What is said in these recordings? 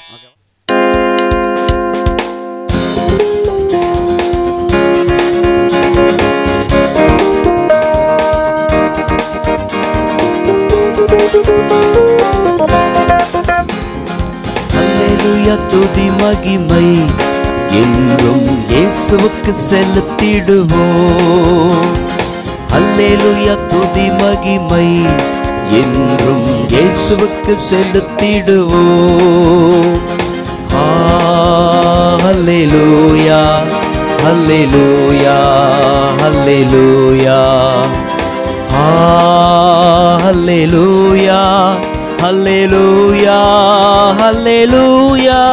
அல்லேலூயா துதி மகிமை என்றும் இயேசுவுக்கு செலுத்திடுவோம் அல்லேலூயா துதி மகிமை என்றும் இயேசுவுக்கு செலுத்திடுவோம் ஆ, அல்லேலூயா அல்லேலூயா அல்லேலூயா ஆ, அல்லேலூயா அல்லேலூயா அல்லேலூயா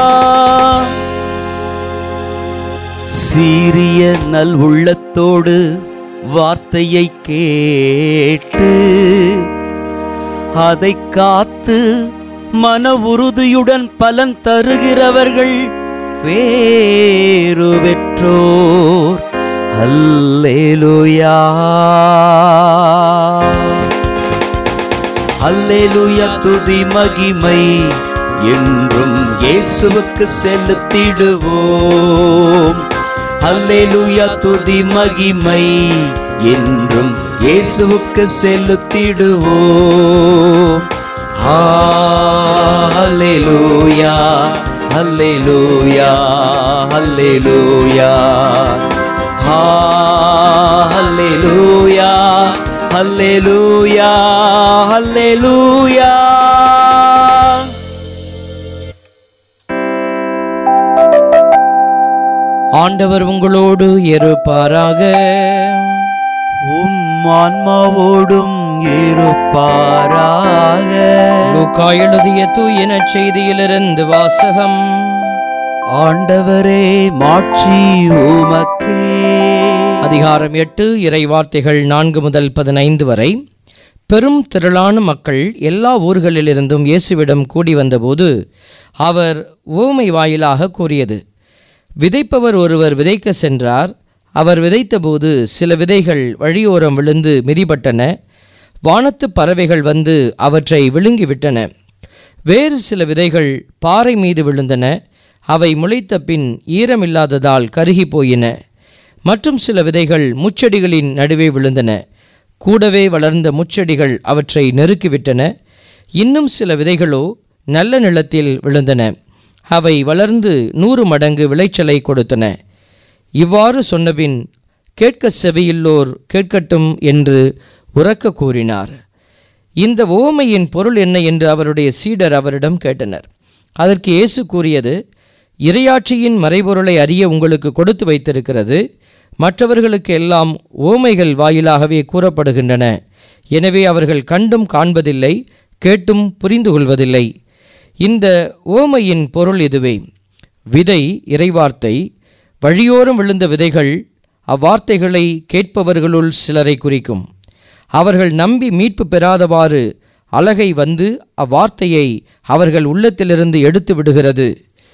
சீரிய நல் உள்ளத்தோடு வார்த்தையை கேட்டு அதை காத்து மன உறுதியுடன் பலன் தருகிறவர்கள் பேரு பெற்றோர் அல்லேலூயா அல்லேலூயா துதி மகிமை என்றும் இயேசுவுக்கு செலுத்திடுவோம் அல்லேலூயா துதி மகிமை என்றும் இயேசுவுக்கு செலுத்திடுவோம் ஆ, அல்லேலூயா அல்லேலூயா அல்லேலூயா ஆ, அல்லேலூயா அல்லேலூயா அல்லேலூயா ஆண்டவர் உங்களோடு இருப்பாராக உம் ஆன்மாவோடும் இருப்பாராக லூக்கா எழுதிய தூயின செய்தியிலிருந்து வாசகம் ஆண்டவரே மாட்சி உமக்கே அதிகாரம் எட்டு இறை வார்த்தைகள் நான்கு முதல் பதினைந்து வரை பெரும் திரளான மக்கள் எல்லா ஊர்களிலிருந்தும் இயேசுவிடம் கூடி வந்தபோது அவர் ஊமை வாயிலாக கூறியது விதைப்பவர் ஒருவர் விதைக்க சென்றார் அவர் விதைத்தபோது சில விதைகள் வழியோரம் விழுந்து மிதிபட்டன வானத்து பறவைகள் வந்து அவற்றை விழுங்கிவிட்டன வேறு சில விதைகள் பாறை மீது விழுந்தன அவை முளைத்த பின் ஈரமில்லாததால் கருகி போயின மற்றும் சில விதைகள் முச்செடிகளின் நடுவே விழுந்தன கூடவே வளர்ந்த முச்செடிகள் அவற்றை நெருக்கிவிட்டன இன்னும் சில விதைகளோ நல்ல நிலத்தில் விழுந்தன அவை வளர்ந்து நூறு மடங்கு விளைச்சலை கொடுத்தன இவ்வாறு சொன்னபின் கேட்க செவியுள்ளோர் கேட்கட்டும் என்று உரக்க கூறினார் இந்த ஓமையின் பொருள் என்ன என்று அவருடைய சீடர் அவரிடம் கேட்டனர் அதற்கு இயேசு கூறியது இறையாட்சியின் மறைபொருளை அறிய உங்களுக்கு கொடுத்து வைத்திருக்கிறது மற்றவர்களுக்கு எல்லாம் ஓமைகள் வாயிலாகவே கூறப்படுகின்றன எனவே அவர்கள் கண்டும் காண்பதில்லை கேட்டும் புரிந்து கொள்வதில்லை இந்த ஓமையின் பொருள் இதுவே விதை இறைவார்த்தை வழியோரம் விழுந்த விதைகள் அவ்வார்த்தைகளை கேட்பவர்களுள் சிலரை குறிக்கும் அவர்கள் நம்பி மீட்பு பெறாதவாறு அழகை வந்து அவ்வார்த்தையை அவர்கள் உள்ளத்திலிருந்து எடுத்து விடுகிறது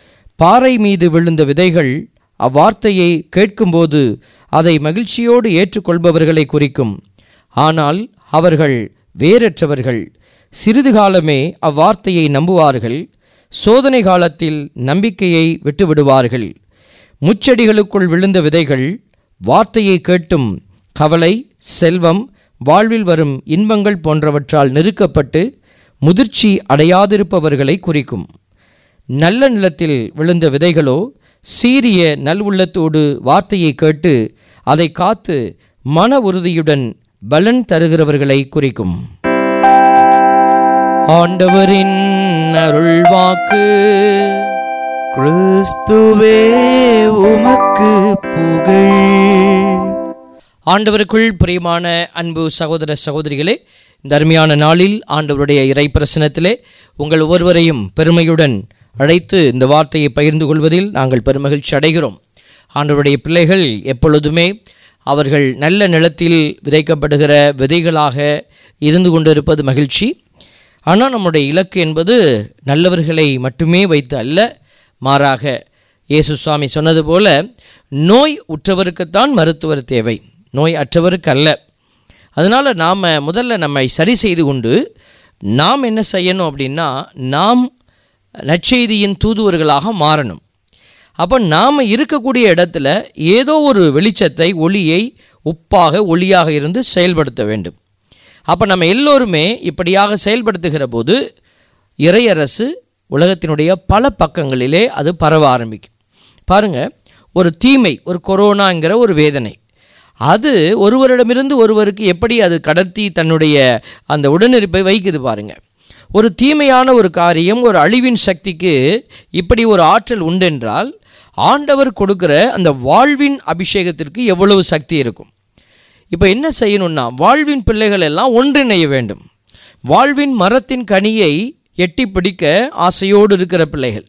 பாறை மீது விழுந்த விதைகள் அவ்வார்த்தையை கேட்கும்போது அதை மகிழ்ச்சியோடு ஏற்றுக்கொள்பவர்களை குறிக்கும் ஆனால் அவர்கள் வேறற்றவர்கள் சிறிது காலமே அவ்வார்த்தையை நம்புவார்கள் சோதனை காலத்தில் நம்பிக்கையை விட்டுவிடுவார்கள் முச்செடிகளுக்குள் விழுந்த விதைகள் வார்த்தையை கேட்டும் கவலை செல்வம் வாழ்வில் வரும் இன்பங்கள் போன்றவற்றால் நெருக்கப்பட்டு முதிர்ச்சி அடையாதிருப்பவர்களை குறிக்கும் நல்ல நிலத்தில் விழுந்த விதைகளோ சீரிய நல்வுள்ளத்தோடு வார்த்தையை கேட்டு அதை காத்து மன உறுதியுடன் பலன் தருகிறவர்களை குறிக்கும் ஆண்டவரின் அருள்வாக்கு கிறிஸ்துவே உமக்கு புகழ் ஆண்டவருக்குள் பிரியமான அன்பு சகோதர சகோதரிகளே இந்த அருமையான நாளில் ஆண்டவருடைய இறை பிரசனத்திலே உங்கள் ஒவ்வொருவரையும் பெருமையுடன் அழைத்து இந்த வார்த்தையை பகிர்ந்து கொள்வதில் நாங்கள் பெருமகிழ்ச்சி அடைகிறோம் ஆண்டவருடைய பிள்ளைகள் எப்பொழுதுமே அவர்கள் நல்ல நிலத்தில் விதைக்கப்படுகிற விதைகளாக இருந்து கொண்டிருப்பது மகிழ்ச்சி ஆனால் நம்முடைய இலக்கு என்பது நல்லவர்களை மட்டுமே வைத்து அல்ல மாறாக இயேசு சுவாமி சொன்னது போல நோய் உற்றவருக்குத்தான் மருத்துவர் தேவை நோய் அற்றவருக்கு அல்ல அதனால் நாம் முதல்ல நம்மை சரி செய்து கொண்டு நாம் என்ன செய்யணும் அப்படின்னா நாம் நற்செய்தியின் தூதுவர்களாக மாறணும் அப்போ நாம் இருக்கக்கூடிய இடத்துல ஏதோ ஒரு வெளிச்சத்தை ஒளியை உப்பாக ஒளியாக இருந்து செயல்படுத்த வேண்டும் அப்போ நம்ம எல்லோருமே இப்படியாக செயல்படுத்துகிற போது இறையரசு உலகத்தினுடைய பல பக்கங்களிலே அது பரவ ஆரம்பிக்கும் பாருங்க ஒரு தீமை ஒரு கொரோனாங்கிற ஒரு வேதனை அது ஒருவரிடமிருந்து ஒருவருக்கு எப்படி அது கடத்தி தன்னுடைய அந்த உடனிருப்பை வைக்குது பாருங்க ஒரு தீமையான ஒரு காரியம் ஒரு அழிவின் சக்திக்கு இப்படி ஒரு ஆற்றல் உண்டென்றால் ஆண்டவர் கொடுக்கிற அந்த வாழ்வின் அபிஷேகத்திற்கு எவ்வளவு சக்தி இருக்கும் இப்போ என்ன செய்யணும்னா வாழ்வின் பிள்ளைகள் எல்லாம் ஒன்றிணைய வேண்டும் வாழ்வின் மரத்தின் கனியை எட்டி பிடிக்க ஆசையோடு இருக்கிற பிள்ளைகள்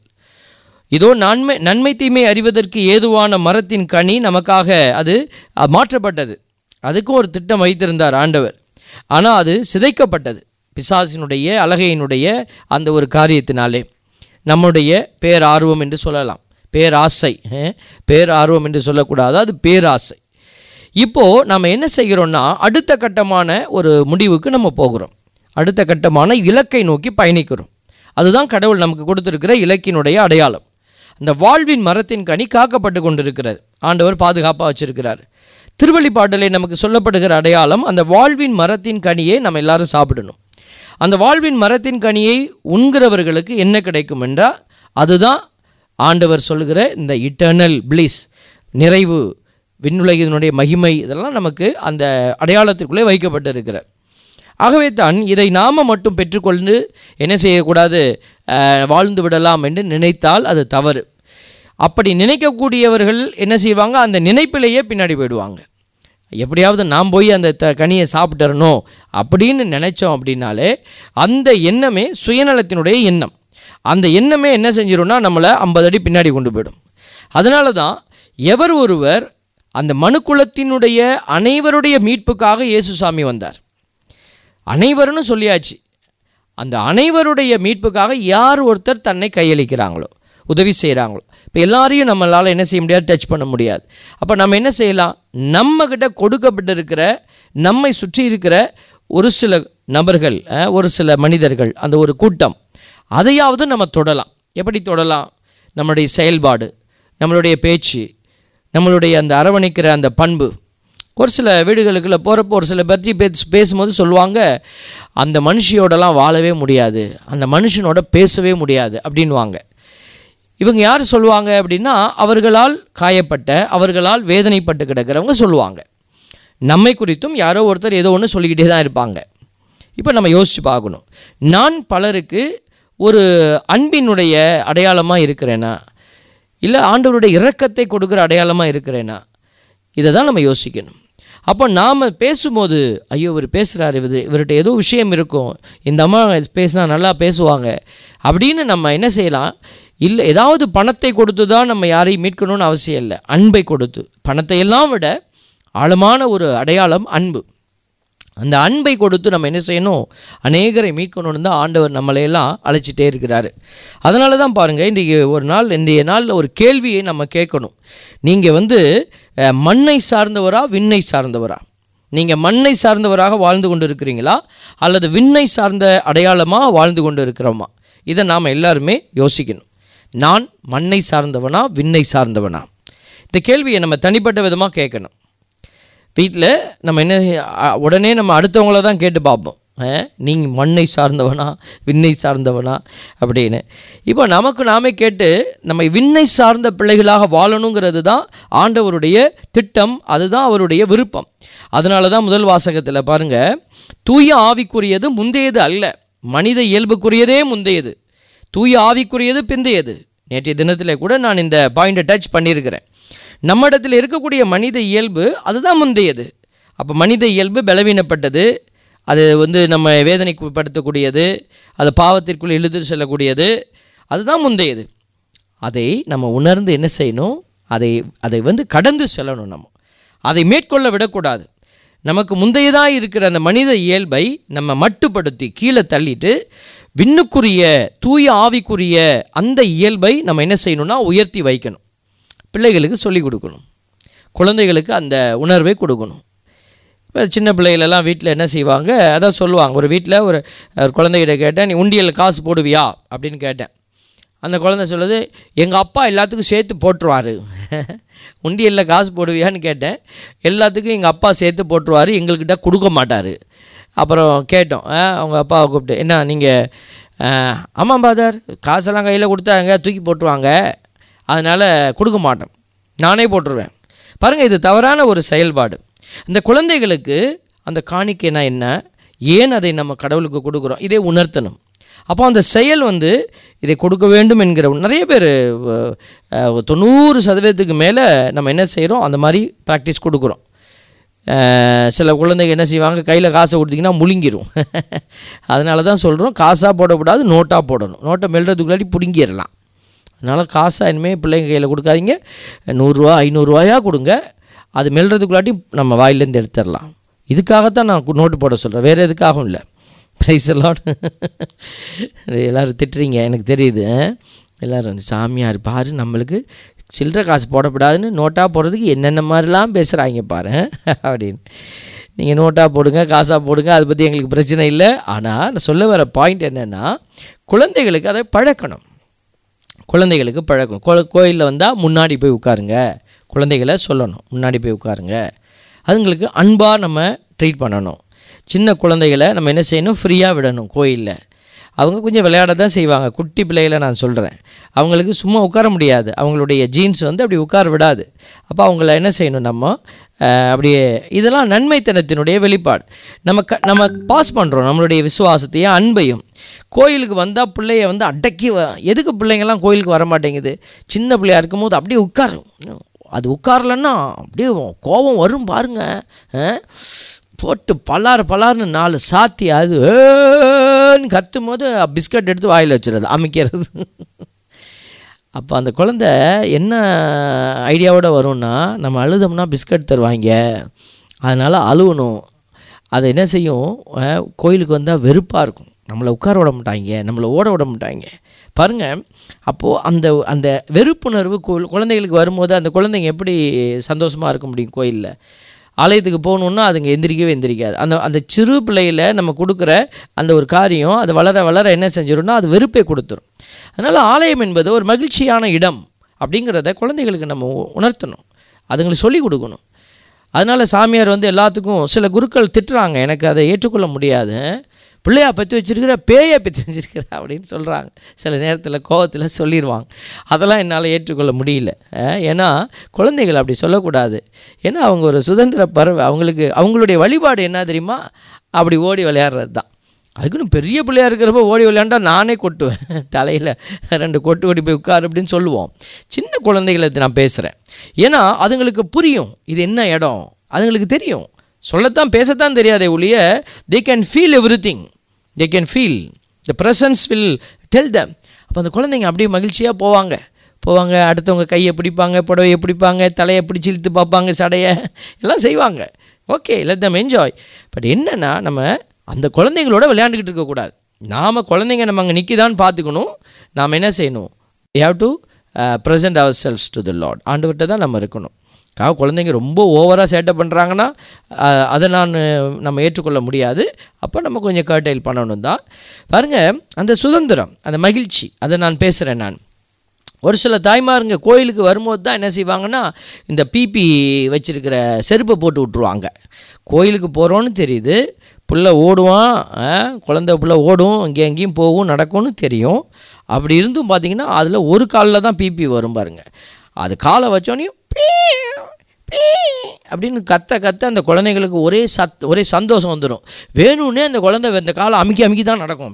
இதோ நன்மை நன்மை தீமை அறிவதற்கு ஏதுவான மரத்தின் கனி நமக்காக அது அஹ், மாற்றப்பட்டது அதுக்கும் ஒரு திட்டம் வைத்திருந்தார் ஆண்டவர் ஆனால் அது சிதைக்கப்பட்டது பிசாசினுடைய அழகையினுடைய அந்த ஒரு காரியத்தினாலே நம்முடைய பேரார்வம் என்று சொல்லலாம் பேராசை அஹ், பேரார்வம் என்று சொல்லக்கூடாது அது பேராசை இப்போது நம்ம என்ன செய்கிறோம்னா அடுத்த கட்டமான ஒரு முடிவுக்கு நம்ம போகிறோம் அடுத்த கட்டமான இலக்கை நோக்கி பயணிக்கிறோம் அதுதான் கடவுள் நமக்கு கொடுத்திருக்கிற இலக்கினுடைய அடையாளம் அந்த வாழ்வின் மரத்தின் கனி காக்கப்பட்டு கொண்டிருக்கிறது ஆண்டவர் பாதுகாப்பாக வச்சிருக்கிறார் திருவள்ளிப்பாட்டிலே நமக்கு சொல்லப்படுகிற அடையாளம் அந்த வாழ்வின் மரத்தின் கனியை நம்ம எல்லாரும் சாப்பிடணும் அந்த வாழ்வின் மரத்தின் கனியை உண்கிறவர்களுக்கு என்ன கிடைக்கும் என்றால் அதுதான் ஆண்டவர் சொல்லுகிற இந்த இட்டர்னல் பிளிஸ் நிறைவு விண்ணுலகினுடைய மகிமை இதெல்லாம் நமக்கு அந்த அடையாளத்திற்குள்ளே வைக்கப்பட்டிருக்கிறது ஆகவே தான் இதை நாம மட்டும் பெற்றுக்கொண்டு என்ன செய்யக்கூடாது அஹ், வாழ்ந்து விடலாம் என்று நினைத்தால் அது தவறு அப்படி நினைக்கக்கூடியவர்கள் என்ன செய்வாங்க அந்த நினைப்பிலேயே பின்னாடி போயிடுவாங்க எப்படியாவது நாம் போய் அந்த த கனியை சாப்பிட்டுறணும் அப்படின்னு நினைச்சோம் அப்படின்னாலே அந்த எண்ணமே சுயநலத்தினுடைய எண்ணம் அந்த எண்ணமே என்ன செஞ்சிரும்னா நம்மளை ஐம்பது அடி பின்னாடி கொண்டு போயிடும் அதனால தான் எவர் ஒருவர் அந்த மனுக்குலத்தினுடைய அனைவருடைய மீட்புக்காக இயேசுசாமி வந்தார் அனைவருன்னு சொல்லியாச்சு அந்த அனைவருடைய மீட்புக்காக யார் ஒருத்தர் தன்னை கையளிக்கிறாங்களோ உதவி செய்கிறாங்களோ இப்போ எல்லாரையும் நம்மளால் என்ன செய்ய முடியாது டச் பண்ண முடியாது அப்போ நம்ம என்ன செய்யலாம் நம்மக்கிட்ட கொடுக்கப்பட்டிருக்கிற நம்மை சுற்றி இருக்கிற ஒரு சில நபர்கள் அஹ், ஒரு சில மனிதர்கள் அந்த ஒரு கூட்டம் அதையாவது நம்ம தொடலாம் எப்படி தொடலாம் நம்மளுடைய செயல்பாடு நம்மளுடைய பேச்சு நம்மளுடைய அந்த அரவணைக்கிற அந்த பண்பு ஒரு சில வீடுகளுக்குள்ள போகிறப்போ ஒரு சில பற்றி பேச பேசும்போது சொல்லுவாங்க அந்த மனுஷியோடலாம் வாழவே முடியாது அந்த மனுஷனோட பேசவே முடியாது அப்படின்வாங்க இவங்க யார் சொல்லுவாங்க அப்படின்னா அவர்களால் காயப்பட்ட அவர்களால் வேதனைப்பட்டு கிடக்கிறவங்க சொல்லுவாங்க நம்மை குறித்தும் யாரோ ஒருத்தர் ஏதோ ஒன்று சொல்லிக்கிட்டே தான் இருப்பாங்க இப்போ நம்ம யோசித்து பார்க்கணும் நான் பலருக்கு ஒரு அன்பினுடைய அடையாளமாக இருக்கிறேனா இல்லை ஆண்டவருடைய இரக்கத்தை கொடுக்குற அடையாளமாக இருக்கிறேனா இதை தான் நம்ம யோசிக்கணும் அப்போ நாம் பேசும்போது ஐயோ இவர் பேசுகிறார் இவர் இவர்கிட்ட ஏதோ விஷயம் இருக்கும் இந்த அம்மா பேசினா நல்லா பேசுவாங்க அப்படின்னு நம்ம என்ன செய்யலாம் இல்லை ஏதாவது பணத்தை கொடுத்து தான் நம்ம யாரையும் மீட்கணும்னு அவசியம் இல்லை அன்பை கொடுத்து பணத்தை எல்லாம் விட ஆழமான ஒரு அடையாளம் அன்பு அந்த அன்பை கொடுத்து நம்ம என்ன செய்யணும் அநேகரை மீட்கணும்னு தான் ஆண்டவர் நம்மளையெல்லாம் அழைச்சிட்டே இருக்கிறாரு அதனால தான் பாருங்கள் இன்றைக்கி ஒரு நாள் இன்றைய நாளில் ஒரு கேள்வியை நம்ம கேட்கணும் நீங்கள் வந்து அஹ், மண்ணை சார்ந்தவரா விண்ணை சார்ந்தவரா நீங்கள் மண்ணை சார்ந்தவராக வாழ்ந்து கொண்டு இருக்கிறீங்களா அல்லது விண்ணை சார்ந்த அடையாளமாக வாழ்ந்து கொண்டு இருக்கிறோமா இதை நாம் எல்லாருமே யோசிக்கணும் நான் மண்ணை சார்ந்தவனா விண்ணை சார்ந்தவனா இந்த கேள்வியை நம்ம தனிப்பட்ட விதமாக கேட்கணும் வீட்டில் நம்ம என்ன அ, உடனே நம்ம அடுத்தவங்கள தான் கேட்டு பார்ப்போம் நீங்கள் மண்ணை சார்ந்தவனா விண்ணை சார்ந்தவனா அப்படின்னு இப்போ நமக்கு நாமே கேட்டு நம்ம விண்ணை சார்ந்த பிள்ளைகளாக வாழணுங்கிறது தான் ஆண்டவருடைய திட்டம் அதுதான் அவருடைய விருப்பம் அதனால தான் முதல் வாசகத்தில் பாருங்கள் தூய ஆவிக்குரியது முந்தையது அல்ல மனித இயல்புக்குரியதே முந்தையது தூய ஆவிக்குரியது பிந்தையது நேற்றைய தினத்தில் கூட நான் இந்த பாயிண்ட்டை டச் பண்ணியிருக்கிறேன் நம்மிடத்தில் இருக்கக்கூடிய மனித இயல்பு அதுதான் முந்தையது அப்போ மனித இயல்பு பலவீனப்பட்டது அது வந்து நம்ம வேதனைப்படுத்தக்கூடியது அது பாவத்திற்குள் இழுத்து செல்லக்கூடியது அதுதான் முந்தையது அதை நம்ம உணர்ந்து என்ன செய்யணும் அதை அதை வந்து கடந்து செல்லணும் நம்ம அதை மேற்கொள்ள விடக்கூடாது நமக்கு முந்தையதாக இருக்கிற அந்த மனித இயல்பை நம்ம மட்டுப்படுத்தி கீழே தள்ளிட்டு விண்ணுக்குரிய தூய ஆவிக்குரிய அந்த இயல்பை நம்ம என்ன செய்யணும்னா உயர்த்தி வைக்கணும் பிள்ளைகளுக்கு சொல்லிக் கொடுக்கணும் குழந்தைகளுக்கு அந்த உணர்வை கொடுக்கணும் இப்போ சின்ன பிள்ளைகளெல்லாம் வீட்டில் என்ன செய்வாங்க அதான் சொல்லுவாங்க ஒரு வீட்டில் ஒரு ஒரு குழந்தைகிட்ட கேட்டேன் நீ உண்டியல் காசு போடுவியா அப்படின்னு கேட்டேன் அந்த குழந்தை சொல்லுது எங்கள் அப்பா எல்லாத்துக்கும் சேர்த்து போட்டுருவாரு உண்டியலில் காசு போடுவியான்னு கேட்டேன் எல்லாத்துக்கும் எங்கள் அப்பா சேர்த்து போட்டுருவாரு எங்கள்கிட்ட கொடுக்க மாட்டார் அப்புறம் கேட்டோம் ஆ, அவங்க அப்பாவை கூப்பிட்டு என்ன நீங்கள் ஆமாம் பாதர் காசெல்லாம் கையில் கொடுத்தா எங்க தூக்கி போட்டுருவாங்க அதனால் கொடுக்க மாட்டோம் நானே போட்டுருவேன் பாருங்கள் இது தவறான ஒரு செயல்பாடு இந்த குழந்தைகளுக்கு அந்த காணிக்கைனா என்ன ஏன் அதை நம்ம கடவுளுக்கு கொடுக்குறோம் இதை உணர்த்தணும் அப்போ அந்த செயல் வந்து இதை கொடுக்க வேண்டும் என்கிற நிறைய பேர் தொண்ணூறு சதவீதத்துக்கு மேலே நம்ம என்ன செய்கிறோம் அந்த மாதிரி ப்ராக்டிஸ் கொடுக்குறோம் அஹ் சில குழந்தைங்க என்ன செய்வாங்க கையில் காசை கொடுத்தீங்கன்னா முழுங்கிரும் அதனால தான் சொல்கிறோம் காசாக போடக்கூடாது நோட்டாக போடணும் நோட்டை மெல்றதுக்குள்ளாடி பிடுங்கிடலாம் அதனால் காசாக இனிமேல் பிள்ளைங்க கையில் கொடுக்காதீங்க நூறுரூவா ஐநூறுரூவாயாக கொடுங்க அது மெல்றதுக்குள்ளாட்டி நம்ம வாயிலேருந்து எடுத்துடலாம் இதுக்காகத்தான் நான் கு- நோட்டு போட சொல்கிறேன் வேறு எதுக்காகவும் இல்லை ப்ரைஸ் எல்லாம் எல்லோரும் திட்டுறீங்க எனக்கு தெரியுது எல்லோரும் வந்து சாமியார் பாரு நம்மளுக்கு சில்லற காசு போடக்கூடாதுன்னு நோட்டாக போடுறதுக்கு என்னென்ன மாதிரிலாம் பேசுகிறாங்க பாரு அப்படின்னு நீங்கள் நோட்டாக போடுங்க காசாக போடுங்க அதை பற்றி எங்களுக்கு பிரச்சனை இல்லை ஆனால் நான் சொல்ல வர பாயிண்ட் என்னென்னா குழந்தைகளுக்கு அதை பழக்கணும் குழந்தைகளுக்கு பழக்கணும் கோ கோயிலில் வந்தால் முன்னாடி போய் உட்காருங்க குழந்தைகளை சொல்லணும் முன்னாடி போய் உட்காருங்க அதுங்களுக்கு அன்பாக நம்ம ட்ரீட் பண்ணணும் சின்ன குழந்தைகளை நம்ம என்ன செய்யணும் ஃப்ரீயாக விடணும் கோயிலில் அவங்க கொஞ்சம் விளையாட தான் செய்வாங்க குட்டி பிள்ளைகளை நான் சொல்கிறேன் அவங்களுக்கு சும்மா உட்கார முடியாது அவங்களுடைய ஜீன்ஸ் வந்து அப்படி உட்கார விடாது அப்போ அவங்கள என்ன செய்யணும் நம்ம அஹ், அப்படியே இதெல்லாம் நன்மைத்தனத்தினுடைய வெளிப்பாடு நம்ம க நம்ம பாஸ் பண்ணுறோம் நம்மளுடைய விசுவாசத்தையும் அன்பையும் கோயிலுக்கு வந்தால் பிள்ளைய வந்து அடக்கி வ- எதுக்கு பிள்ளைங்கள்லாம் கோயிலுக்கு வர மாட்டேங்குது சின்ன பிள்ளையா இருக்கும்போது அப்படியே உட்காரும் அது உட்காரலன்னா அப்படியே கோபம் வரும் பாருங்க அஹ். போட்டு பலாறு பலார்னு நாலு சாத்தி அது ஏன்னு கத்தும் போது பிஸ்கட் எடுத்து வாயில் வச்சிருது அமைக்கிறது அப்போ அந்த குழந்தை என்ன ஐடியாவோட வரும்னா நம்ம அழுதோம்னா பிஸ்கட் தருவாங்க அதனால் அழுவணும் அதை என்ன செய்யும் அஹ், கோயிலுக்கு வந்தால் வெறுப்பாக இருக்கும் நம்மளை உட்கார விட மாட்டாங்க நம்மளை ஓட விட மாட்டாங்க பாருங்கள் அப்போது அந்த அந்த வெறுப்புணர்வு கு- குழந்தைகளுக்கு வரும்போது அந்த குழந்தைங்க எப்படி சந்தோஷமாக இருக்க முடியும் கோயிலில் ஆலயத்துக்கு போகணுன்னா அதுங்க எந்திரிக்கவே எந்திரிக்காது அந்த அந்த சிறு பிள்ளையில் நம்ம கொடுக்குற அந்த ஒரு காரியம் அது வளர வளர என்ன செஞ்சிடும்னா அது வெறுப்பை கொடுத்துரும் அதனால் ஆலயம் என்பது ஒரு மகிழ்ச்சியான இடம் அப்படிங்கிறத குழந்தைகளுக்கு நம்ம உ- உணர்த்தணும் அதுங்களுக்கு சொல்லிக் கொடுக்கணும் அதனால் சாமியார் வந்து எல்லாத்துக்கும் சில குருக்கள் திட்டுறாங்க எனக்கு அதை ஏற்றுக்கொள்ள முடியாது பிள்ளையா பற்றி வச்சிருக்கிற பேயை பற்றி வச்சிருக்கிற அப்படின்னு சொல்கிறாங்க சில நேரத்தில் கோவத்தில் சொல்லிடுவாங்க அதெல்லாம் என்னால் ஏற்றுக்கொள்ள முடியல அஹ், ஏன்னா குழந்தைகள் அப்படி சொல்லக்கூடாது ஏன்னா அவங்க ஒரு சுதந்திர பறவை அவங்களுக்கு அவங்களுடைய வழிபாடு என்ன தெரியுமா அப்படி ஓடி விளையாடுறது தான் அதுக்குன்னு பெரிய பிள்ளையா இருக்கிறப்ப ஓடி விளையாண்டா நானே கொட்டுவேன் தலையில் ரெண்டு கொட்டு கொட்டி போய் உட்காரு அப்படின்னு சொல்லுவோம் சின்ன குழந்தைகளை இது நான் பேசுகிறேன் ஏன்னா அதுங்களுக்கு புரியும் இது என்ன இடம் அதுங்களுக்கு தெரியும் சொல்லத்தான் பேசத்தான் தெரியாதே ஒழிய they can feel everything they can feel the presence will tell them அப்போ அந்த குழந்தைங்க அப்படியே மகிழ்ச்சியாக போவாங்க போவாங்க அடுத்தவங்க கையை பிடிப்பாங்க புடவையை பிடிப்பாங்க தலையை பிடிச்சி இழுத்து பார்ப்பாங்க சடையை எல்லாம் செய்வாங்க okay let them enjoy but என்னென்னா நம்ம அந்த குழந்தைங்களோட விளையாண்டுக்கிட்டு இருக்கக்கூடாது நாம் குழந்தைங்க நம்ம அங்கே நிற்கிதான்னு பார்த்துக்கணும் நாம் என்ன செய்யணும் we have to present ourselves to the lord ஆண்டவர்கிட்ட தான் நம்ம இருக்கணும் காக குழந்தைங்க ரொம்ப ஓவராக சேட்டை பண்ணுறாங்கன்னா அதை நான் நம்ம ஏற்றுக்கொள்ள முடியாது அப்போ நம்ம கொஞ்சம் கர்டைல் பண்ணணும் தான் பாருங்கள் அந்த சுதந்திரம் அந்த மகிழ்ச்சி அதை நான் பேசுகிறேன் நான் ஒரு சில தாய்மாருங்க கோயிலுக்கு வரும்போது தான் என்ன செய்வாங்கன்னா இந்த பிபி வச்சிருக்கிற செருப்பை போட்டு விட்ருவாங்க கோயிலுக்கு போகிறோன்னு தெரியுது புள்ள ஓடுவான் ஆ, குழந்தை புள்ள ஓடும் இங்கே எங்கேயும் போகும் நடக்கும்னு தெரியும் அப்படி இருந்தும் பார்த்தீங்கன்னா அதில் ஒரு காலில் தான் பிபி வரும் பாருங்க அது காலை வச்சோடனே அப்படின்னு கத்த கத்த அந்த குழந்தைங்களுக்கு ஒரே சத் ஒரே சந்தோஷம் வந்துடும் வேணும்னே அந்த குழந்தை இந்த காலை அமுக்கி அமுக்கி தான் நடக்கும்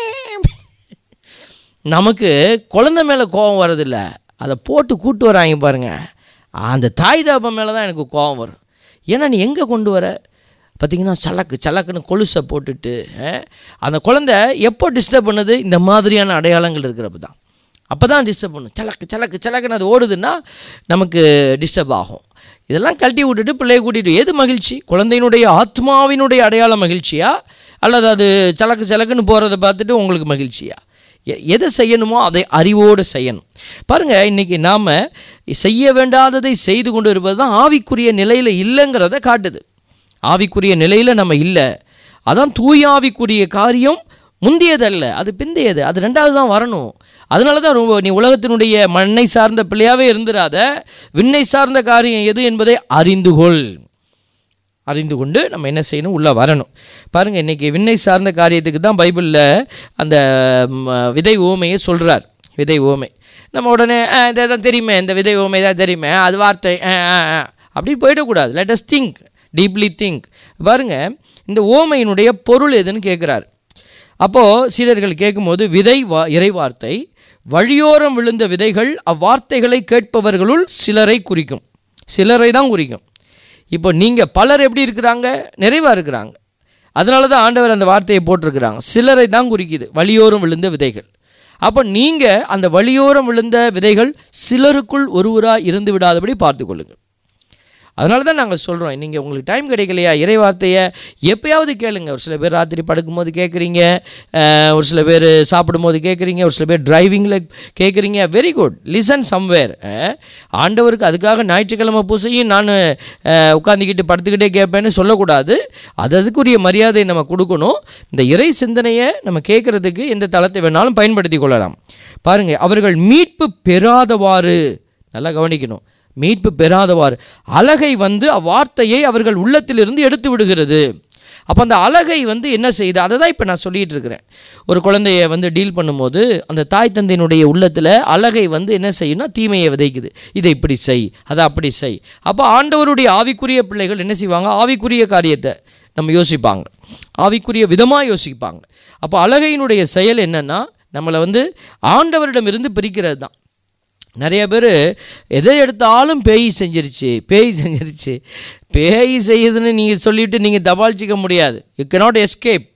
நமக்கு குழந்தை மேலே கோபம் வரதில்ல அதை போட்டு கூட்டு வராங்க பாருங்க அந்த தாய் தாபம் மேலே தான் எனக்கு கோபம் வரும் ஏன்னா நீ எங்கே கொண்டு வர பார்த்தீங்கன்னா சலக்கு சலக்குன்னு கொலுசை போட்டுட்டு அஹ், அந்த குழந்தை எப்போ டிஸ்டர்ப் பண்ணுது இந்த மாதிரியான அடையாளங்கள் இருக்கிறப்ப தான் அப்போ தான் டிஸ்டர்ப் பண்ணும் சலக்கு சலக்கு சலக்குன்னு அது ஓடுதுன்னா நமக்கு டிஸ்டர்ப் ஆகும் இதெல்லாம் கழட்டி விட்டுட்டு பிள்ளைய கூட்டிகிட்டு எது மகிழ்ச்சி குழந்தையினுடைய ஆத்மாவினுடைய அடையாள மகிழ்ச்சியா அல்லது அது சலக்கு சலக்குன்னு போகிறத பார்த்துட்டு உங்களுக்கு மகிழ்ச்சியா எ- எதை செய்யணுமோ அதை அறிவோடு செய்யணும் பாருங்கள் இன்றைக்கி நாம் செய்ய வேண்டாததை செய்து கொண்டு இருப்பது தான் ஆவிக்குரிய நிலையில் இல்லைங்கிறத காட்டுது ஆவிக்குரிய நிலையில் நம்ம இல்லை அதான் தூய ஆவிக்குரிய காரியம் முந்தியதல்ல அது பிந்தையது அது ரெண்டாவது தான் வரணும் அதனால தான் ரொம்ப நீ உலகத்தினுடைய மண்ணை சார்ந்த பிள்ளையாவே இருந்துராத விண்ணை சார்ந்த காரியம் எது என்பதை அறிந்து கொள் அறிந்து கொண்டு நம்ம என்ன செய்யணும் உள்ளே வரணும் பாருங்கள் இன்றைக்கி விண்ணை சார்ந்த காரியத்துக்கு தான் பைபிளில் அந்த ம், விதை ஓமையை சொல்கிறார் விதை ஓமை நம்ம உடனே "ஆ, இதை தான் தெரியுமே இந்த விதை ஓமை தான் தெரியுமே அது வார்த்தை ஆ, ஆ, ஆ." அப்படி போயிடக்கூடாது let us think deeply think பாருங்கள் இந்த ஓமையினுடைய பொருள் எதுன்னு கேட்குறாரு அப்போது சீடர்கள் கேட்கும்போது விதை வா இறைவார்த்தை வழியோரம் விழுந்த விதைகள் அவ்வார்த்தைகளை கேட்பவர்களுள் சிலரை குறிக்கும் சிலரை தான் குறிக்கும் இப்போ நீங்கள் பலர் எப்படி இருக்கிறாங்க நிறைவாக இருக்கிறாங்க அதனால தான் ஆண்டவர் அந்த வார்த்தையை போட்டிருக்கிறாங்க சிலரை தான் குறிக்குது வழியோரம் விழுந்த விதைகள் அப்போ நீங்கள் அந்த வழியோரம் விழுந்த விதைகள் சிலருக்குள் ஒருவராக இருந்து விடாதபடி பார்த்துக்கொள்ளுங்கள் அதனால தான் நாங்கள் சொல்கிறோம் நீங்கள் உங்களுக்கு டைம் கிடைக்கலையா இறை வார்த்தையை எப்பயாவது கேளுங்க ஒரு சில பேர் ராத்திரி படுக்கும்போது கேட்குறீங்க ஒரு சில பேர் சாப்பிடும்போது கேட்குறீங்க ஒரு சில பேர் டிரைவிங்கில் கேட்குறீங்க வெரி குட் லிசன் சம்வேர் ஆண்டவருக்கு அதுக்காக ஞாயிற்றுக்கிழமை பூசையும் நான் உட்காந்துக்கிட்டு படுத்துக்கிட்டே கேட்பேன்னு சொல்லக்கூடாது அது அதுக்குரிய மரியாதையை நம்ம கொடுக்கணும் இந்த இறை சிந்தனையை நம்ம கேட்குறதுக்கு எந்த தளத்தை வேணாலும் பயன்படுத்தி கொள்ளலாம் பாருங்கள் அவர்கள் மீட்பு பெறாதவாறு நல்லா கவனிக்கணும் மீட்பு பெறாதவாறு அழகை வந்து அவ்வார்த்தையை அவர்கள் உள்ளத்திலிருந்து எடுத்து விடுகிறது அப்போ அந்த அழகை வந்து என்ன செய்யுது அதை தான் இப்போ நான் சொல்லிகிட்டு இருக்கிறேன் ஒரு குழந்தைய வந்து டீல் பண்ணும்போது அந்த தாய் தந்தையினுடைய உள்ளத்தில் அழகை வந்து என்ன செய்யும்னா தீமையை விதைக்குது இதை இப்படி செய் அதை அப்படி செய் அப்போ ஆண்டவருடைய ஆவிக்குரிய பிள்ளைகள் என்ன செய்வாங்க ஆவிக்குரிய காரியத்தை நம்ம யோசிப்பாங்க ஆவிக்குரிய விதமாக யோசிப்பாங்க அப்போ அழகையினுடைய செயல் என்னென்னா நம்மளை வந்து ஆண்டவரிடமிருந்து பிரிக்கிறது தான் நிறைய பேர் எதை எடுத்தாலும் பேய் செஞ்சிருச்சு பேய் செஞ்சிருச்சு பேய் செய்யுதுன்னு நீங்கள் சொல்லிவிட்டு நீங்கள் தபால்ச்சிக்க முடியாது யூ cannot எஸ்கேப்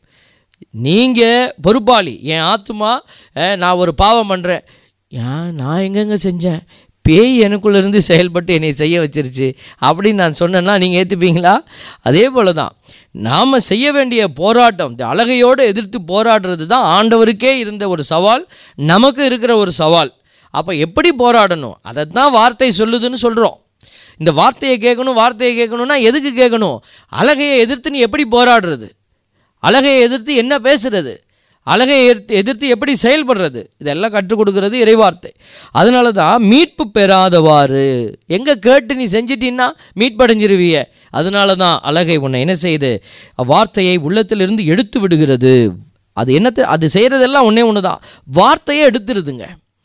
நீங்கள் பொறுப்பாளி என் ஆத்துமா அஹ், நான் ஒரு பாவம் பண்ணுறேன் ஏன் நான் எங்கெங்க செஞ்சேன் பேய் எனக்குள்ளேருந்து செயல்பட்டு என்னை செய்ய வச்சிருச்சு அப்படின்னு நான் சொன்னேன்னா நீங்கள் ஏற்றுப்பீங்களா அதே போல தான் நாம் செய்ய வேண்டிய போராட்டம் இந்த அழகையோடு எதிர்த்து போராடுறது தான் ஆண்டவருக்கே இருந்த ஒரு சவால் நமக்கு இருக்கிற ஒரு சவால் அப்போ எப்படி போராடணும் அதை தான் வார்த்தை சொல்லுதுன்னு சொல்கிறோம் இந்த வார்த்தையை கேட்கணும் வார்த்தையை கேட்கணும்னா எதுக்கு கேட்கணும் அழகையை எதிர்த்து நீ எப்படி போராடுறது அழகையை எதிர்த்து என்ன பேசுறது அழகையை எதிர்த்து எதிர்த்து எப்படி செயல்படுறது இதெல்லாம் கற்றுக் கொடுக்கறது இறைவார்த்தை அதனால தான் மீட்பு பெறாதவாறு எங்கே கேட்டு நீ செஞ்சிட்டீன்னா மீட்படைஞ்சிருவிய அதனால தான் அழகை உன்னை என்ன செய்யுது வார்த்தையை உள்ளத்திலிருந்து எடுத்து விடுகிறது அது என்னத்தை அது செய்கிறதெல்லாம் ஒன்றே ஒன்று தான் வார்த்தையை எடுத்துருதுங்க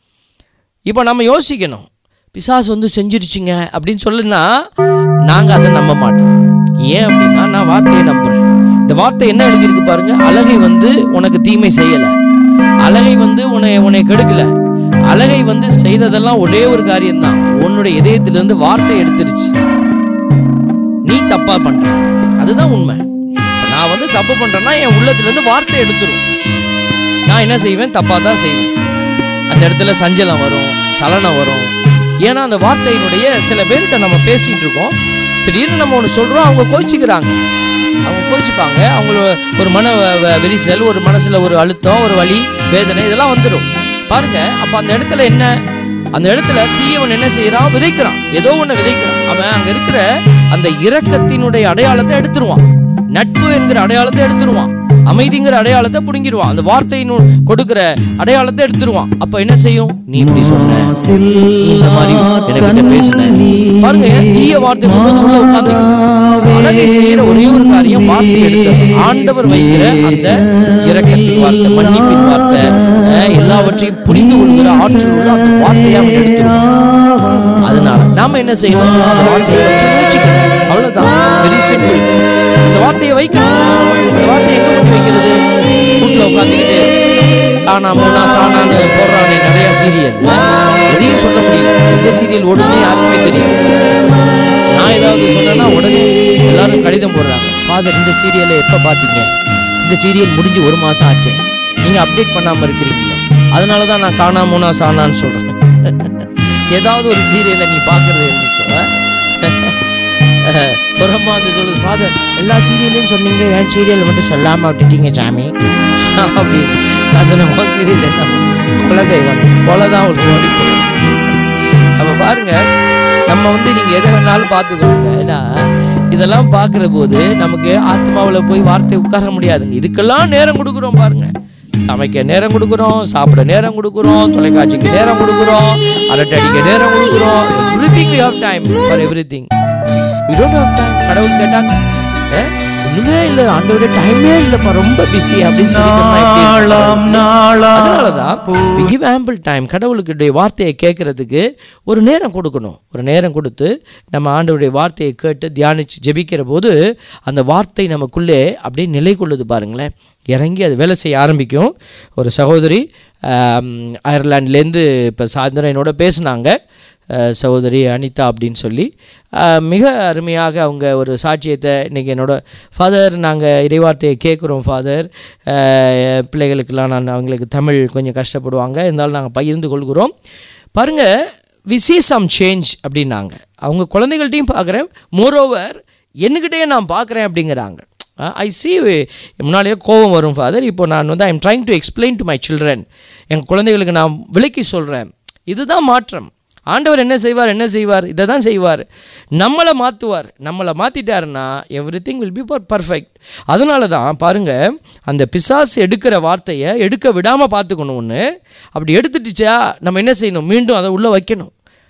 இப்போ நம்ம யோசிக்கணும் பிசாசு வந்து செஞ்சிருச்சுங்க அப்படின்னு சொல்லுனா நாங்கள் அதை நம்ப மாட்டோம் ஏன் அப்படின்னா நான் வார்த்தையை நம்புகிறேன் இந்த வார்த்தை என்ன எழுதியிருக்கு பாருங்க அழகை வந்து உனக்கு தீமை செய்யலை அழகை வந்து உன்னை உன்னை கெடுக்கல அழகை வந்து செய்ததெல்லாம் ஒரே ஒரு காரியம்தான் உன்னுடைய இதயத்திலிருந்து வார்த்தை எடுத்துருச்சு நீ தப்பா பண்ற அதுதான் உண்மை இப்ப நான் வந்து தப்பு பண்றேன்னா என் உள்ளத்திலிருந்து வார்த்தை எடுத்துரும் நான் என்ன செய்வேன் தப்பா தான் செய்வேன் அந்த இடத்துல சஞ்சலம் வரும் சலனம் வரும் ஏன்னா அந்த வார்த்தையினுடைய சில பேர்கிட்ட நம்ம பேசிட்டு இருக்கோம் திடீர்னு நம்ம ஒன்று சொல்றோம் அவங்க கோச்சிக்கிறாங்க அவங்க கோச்சிப்பாங்க அவங்கள ஒரு மன வ- வ- விரிசல் ஒரு மனசுல ஒரு அழுத்தம் ஒரு வலி வேதனை இதெல்லாம் வந்துடும் பாருங்க அப்ப அந்த இடத்துல என்ன அந்த இடத்துல தீயவன் என்ன செய்யறான் விதைக்கிறான் ஏதோ ஒண்ணு விதைக்கிறான் அவன் அங்க இருக்கிற அந்த இரக்கத்தினுடைய அடையாளத்தை எடுத்துருவான் நட்பு என்கிற அடையாளத்தை எடுத்துருவான் அமைதிங்கிற அடையாளத்தை புடுங்கிடுவான் அந்த வார்த்தையின் கொடுக்கிற அடையாளத்தை எடுத்துருவான் அப்ப என்ன செய்யும் நீ இப்படி சொன்ன நீ இந்த மாதிரி என்கிட்ட பேசுன பாருங்க தீய வார்த்தை கொண்டு வந்து உள்ள உட்கார்ந்து அழகை செய்யற ஒரே ஒரு காரியம் வார்த்தை எடுத்தது ஆண்டவர் வைக்கிற அந்த இரக்கத்தின் வார்த்தை மன்னிப்பின் வார்த்தை அஹ், எல்லாவற்றையும் புரிந்து கொள்கிற ஆற்றல் உள்ள அந்த வார்த்தையை அவன் எடுத்துருவான் அதனால நாம என்ன செய்யணும் அந்த வார்த்தையை வைக்க முயற்சிக்கணும் அவ்வளவுதான் வெரி சிம்பிள் இந்த வார்த்தையை வைக்கணும் இந்த வார்த்தையை எங்க கொண்டு வைக்கிறது வீட்டுல உட்காந்துக்கிட்டு காணா மூணா சாணான்னு போடுறானே நிறைய சீரியல் எதையும் சொல்ல முடியல எந்த சீரியல் ஓடுதுன்னு யாருக்குமே தெரியும் நான் ஏதாவது சொன்னேன்னா உடனே எல்லாரும் கடிதம் போடுறாங்க ஃபாதர் இந்த சீரியலை எப்போ பார்த்தீங்க இந்த சீரியல் முடிஞ்சு ஒரு மாதம் ஆச்சு நீங்கள் அப்டேட் பண்ணாமல் இருக்கிறீங்களா அதனால தான் நான் காணா மூணா சாணான்னு சொல்கிறேன் ஏதாவது ஒரு சீரியலை நீ பார்க்குறது இருந்துச்சு புறமா வந்து சொல்லுது ஃபாதர் எல்லா சீரியலையும் சொன்னீங்க என் சீரியல் மட்டும் சொல்லாமல் விட்டுட்டீங்க சாமி அப்படி நான் சொன்னேன் உன் சீரியல் என்ன கொலை தெய்வம் கொலை தான் உங்களுக்கு ஓடி போகும் அப்ப பாருங்க நம்ம வந்து நீங்க எதை வேணாலும் பார்த்துக்கோங்க ஏன்னா இதெல்லாம் பார்க்கிற போது நமக்கு ஆத்மாவுல போய் வார்த்தை உட்கார முடியாதுங்க இதுக்கெல்லாம் நேரம் கொடுக்குறோம் பாருங்க சமைக்க நேரம் கொடுக்குறோம் சாப்பிட நேரம் கொடுக்குறோம் தொலைக்காட்சிக்கு நேரம் கொடுக்குறோம் அரட்டை அடிக்க நேரம் கொடுக்குறோம் everything you have time for everything you don't have time கடவுள் கேட்டாங்க "ஏ, ஒண்ணுமே இல்லை ஆண்டவரே டைமே இல்லைப்பா ரொம்ப பிஸி அப்படின்னு சொல்லிட்டோம்னா எப்படி இருக்கும்? அதனாலதான் we give ample time கடவுளுக்குடைய வார்த்தையை கேட்கறதுக்கு ஒரு நேரம் கொடுக்கணும் ஒரு நேரம் கொடுத்து நம்ம ஆண்டவருடைய வார்த்தையை கேட்டு தியானிச்சு ஜெபிக்கிற போது அந்த வார்த்தை நமக்குள்ளே அப்படியே நிலை கொள்ளுது பாருங்களேன் இறங்கி அது வேலை செய்ய ஆரம்பிக்கும் ஒரு சகோதரி ஆம், அயர்லாண்ட்லேருந்து இப்போ சாயந்தரம் என்னோட பேசுனாங்க அஹ், சகோதரி அனிதா அப்படின்னு சொல்லி அஹ், மிக அருமையாக அவங்க ஒரு சாட்சியத்தை இன்றைக்கி என்னோட ஃபாதர் நாங்கள் இறைவார்த்தையை கேட்குறோம் ஃபாதர் பிள்ளைகளுக்கெல்லாம் நான் அவங்களுக்கு தமிழ் கொஞ்சம் கஷ்டப்படுவாங்க இருந்தாலும் நாங்கள் பகிர்ந்து கொள்கிறோம் பாருங்கள் வி see சம் சேஞ்ச் அப்படின்னாங்க அவங்க குழந்தைகள்ட்டையும் பார்க்குறேன் மோரோவர் என்கிட்டயே நான் பார்க்குறேன் அப்படிங்கிறாங்க ஐ சி முன்னாடியே கோபம் வரும் ஃபாதர் இப்போ நான் வந்து I am trying to explain to my children என் குழந்தைகளுக்கு நான் விளக்கி சொல்கிறேன் இதுதான் மாற்றம் ஆண்டவர் என்ன செய்வார் என்ன செய்வார் இதை தான் செய்வார் நம்மளை மாற்றுவார் நம்மளை மாற்றிட்டாருன்னா everything will be perfect அதனால தான் பாருங்கள் அந்த பிசாசு எடுக்கிற வார்த்தையை எடுக்க விடாமல் பார்த்துக்கணும் ஒன்று அப்படி எடுத்துட்டுச்சா நம்ம என்ன செய்யணும் மீண்டும் அதை உள்ளே வைக்கணும்